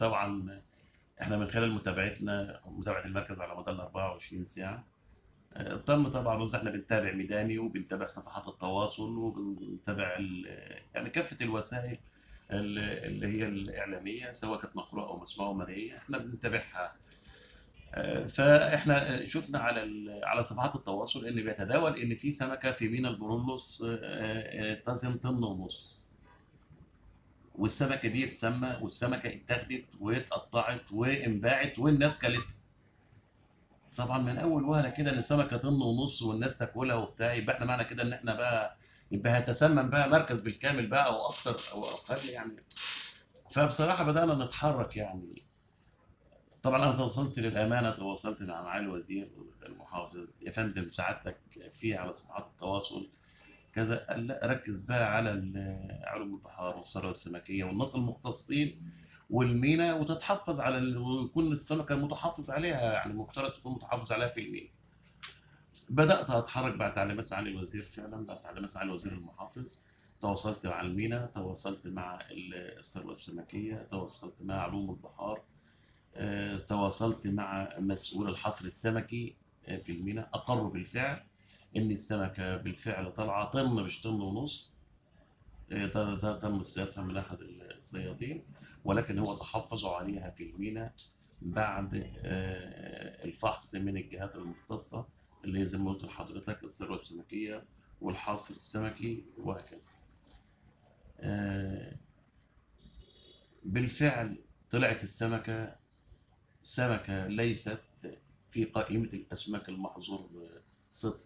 طبعا احنا من خلال متابعتنا متابعه المركز على مدار ال 24 ساعه آه، تم طبعا رز احنا بنتابع ميداني وبنتابع صفحات التواصل وبنتابع ال- يعني كافه الوسائل ال- اللي هي الاعلاميه سواء كانت مقروءه او مسموعه او مرئيه احنا بنتابعها آه، فاحنا شفنا على ال- على صفحات التواصل ان بيتداول ان في سمكه في مينا البرولوس آه، آه، تزن طن ونص والسمكه دي اتسمى والسمكه اتاخدت واتقطعت وانباعت والناس كلت طبعا من اول وهله كده ان السمكه طن ونص والناس تاكلها وبتاع يبقى احنا معنى كده ان احنا بقى يبقى هيتسمم بقى مركز بالكامل بقى او اكتر او اقل يعني فبصراحه بدانا نتحرك يعني طبعا انا تواصلت للامانه تواصلت مع معالي الوزير المحافظ يا فندم سعادتك في على صفحات التواصل كذا قال لا ركز بقى على ال- علوم البحار والثروه السمكيه والناس المختصين والمينا وتتحفظ على ال... ويكون السمكه متحفظ عليها يعني المفترض تكون متحفظ عليها في المينا. بدات اتحرك بعد تعليمات معالي الوزير فعلا بعد تعليمات معالي الوزير المحافظ تواصلت مع المينا تواصلت مع ال- الثروه السمكيه تواصلت مع علوم البحار آه، تواصلت مع مسؤول الحصر السمكي آه، في المينا اقروا بالفعل ان السمكه بالفعل طالعه طن مش طن ونص آه، ده ده تم اصطيادها من احد الصيادين ولكن هو تحفظوا عليها في المينا بعد آه، الفحص من الجهات المختصه اللي هي زي ما قلت لحضرتك الثروه السمكيه والحاصل السمكي وهكذا. آه، بالفعل طلعت السمكه سمكه ليست في قائمه الاسماك المحظور صدق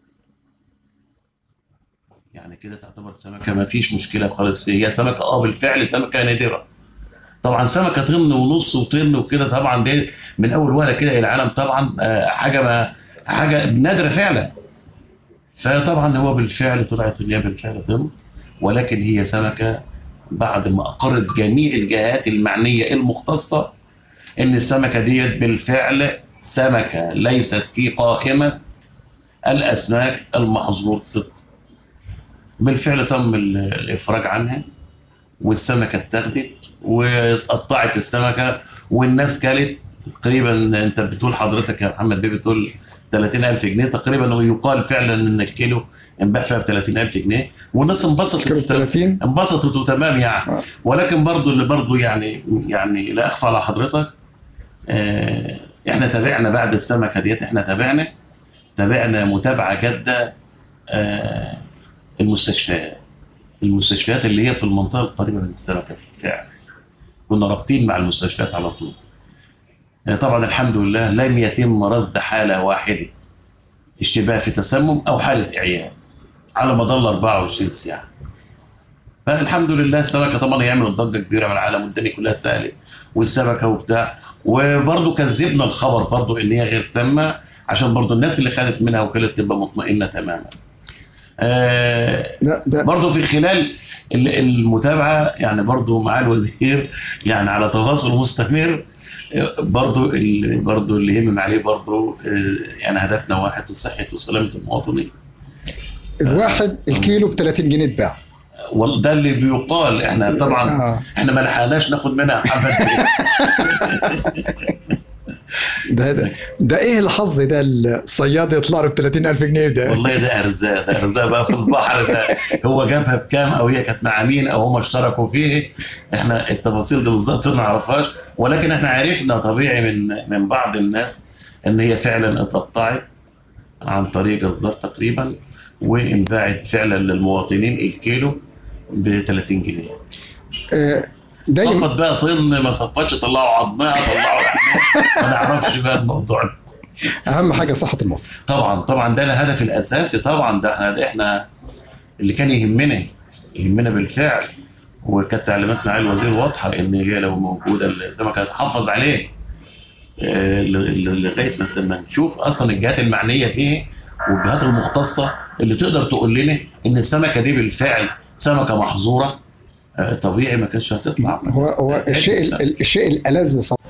يعني كده تعتبر سمكه ما فيش مشكله خالص هي سمكه اه بالفعل سمكه نادره طبعا سمكه طن ونص وطن وكده طبعا دي من اول وهله كده العالم طبعا آه، حاجه ما حاجه نادره فعلا فطبعا هو بالفعل طلعت ان هي بالفعل طن ولكن هي سمكه بعد ما اقرت جميع الجهات المعنيه المختصه ان السمكه ديت بالفعل سمكه ليست في قائمه الاسماك المحظور صدق بالفعل تم ال- الافراج عنها والسمكه اتاخدت واتقطعت السمكه والناس كلت تقريبا انت بتقول حضرتك يا محمد بيه بتقول 30000 جنيه تقريبا هو يقال فعلا ان الكيلو انباع فيها ب 30000 جنيه والناس انبسطت كيلو 30 انبسطت وتمام يعني آه. ولكن برضو اللي برضو يعني يعني لا اخفى على حضرتك آه، احنا تابعنا بعد السمكه ديت احنا تابعنا تابعنا متابعه جاده آه، المستشفيات المستشفيات اللي هي في المنطقه القريبه من السمكه بالفعل كنا رابطين مع المستشفيات على طول آه، طبعا الحمد لله لم يتم رصد حاله واحده اشتباه في تسمم او حاله اعياء على مدار ال 24 ساعه فالحمد لله السمكه طبعا هي عملت ضجه كبيره في العالم والدنيا كلها سالت والسمكه وبتاع وبرضه كذبنا الخبر برضه ان هي غير سامه عشان برضه الناس اللي خدت منها وكلت تبقى مطمئنه تماما. آه ده ده برضه في خلال ال- المتابعه يعني برضه مع الوزير يعني على تواصل مستمر آه، برضه ال- برضه اللي يهمنا عليه برضه آه، يعني هدفنا واحد صحه وسلامه المواطنين. الواحد الكيلو ب 30 جنيه اتباع وال- ده اللي بيقال احنا طبعا آه. احنا ما لحقناش ناخد منها يا محمد ده ده, ده ايه الحظ ده الصياد يطلع له ب 30000 جنيه ده والله ده ارزاق ده ارزاق بقى في البحر ده هو جابها بكام او هي كانت مع مين او هم اشتركوا فيه احنا التفاصيل دي بالظبط ما نعرفهاش ولكن احنا عرفنا طبيعي من من بعض الناس ان هي فعلا اتقطعت عن طريق جزار تقريبا وانباعت فعلا للمواطنين الكيلو ب 30 جنيه آه، دايما صفت بقى طن ما صفتش طلعوا عظمها طلعوا لحمها ما نعرفش بقى الموضوع ده. اهم حاجه صحه المواطن طبعا طبعا ده الهدف الاساسي طبعا ده احنا ده احنا اللي كان يهمنا يهمنا بالفعل وكانت تعليماتنا على الوزير واضحه ان هي لو موجوده السمكه هتحافظ عليه آه، ل- ل- لغايه ما- ما نشوف اصلا الجهات المعنيه فيه والجهات المختصه اللي تقدر تقول لنا ان السمكه دي بالفعل سمكه محظوره آه، طبيعي ما كانتش هتطلع هو هو الشيء ال- الشيء الالذ صراحة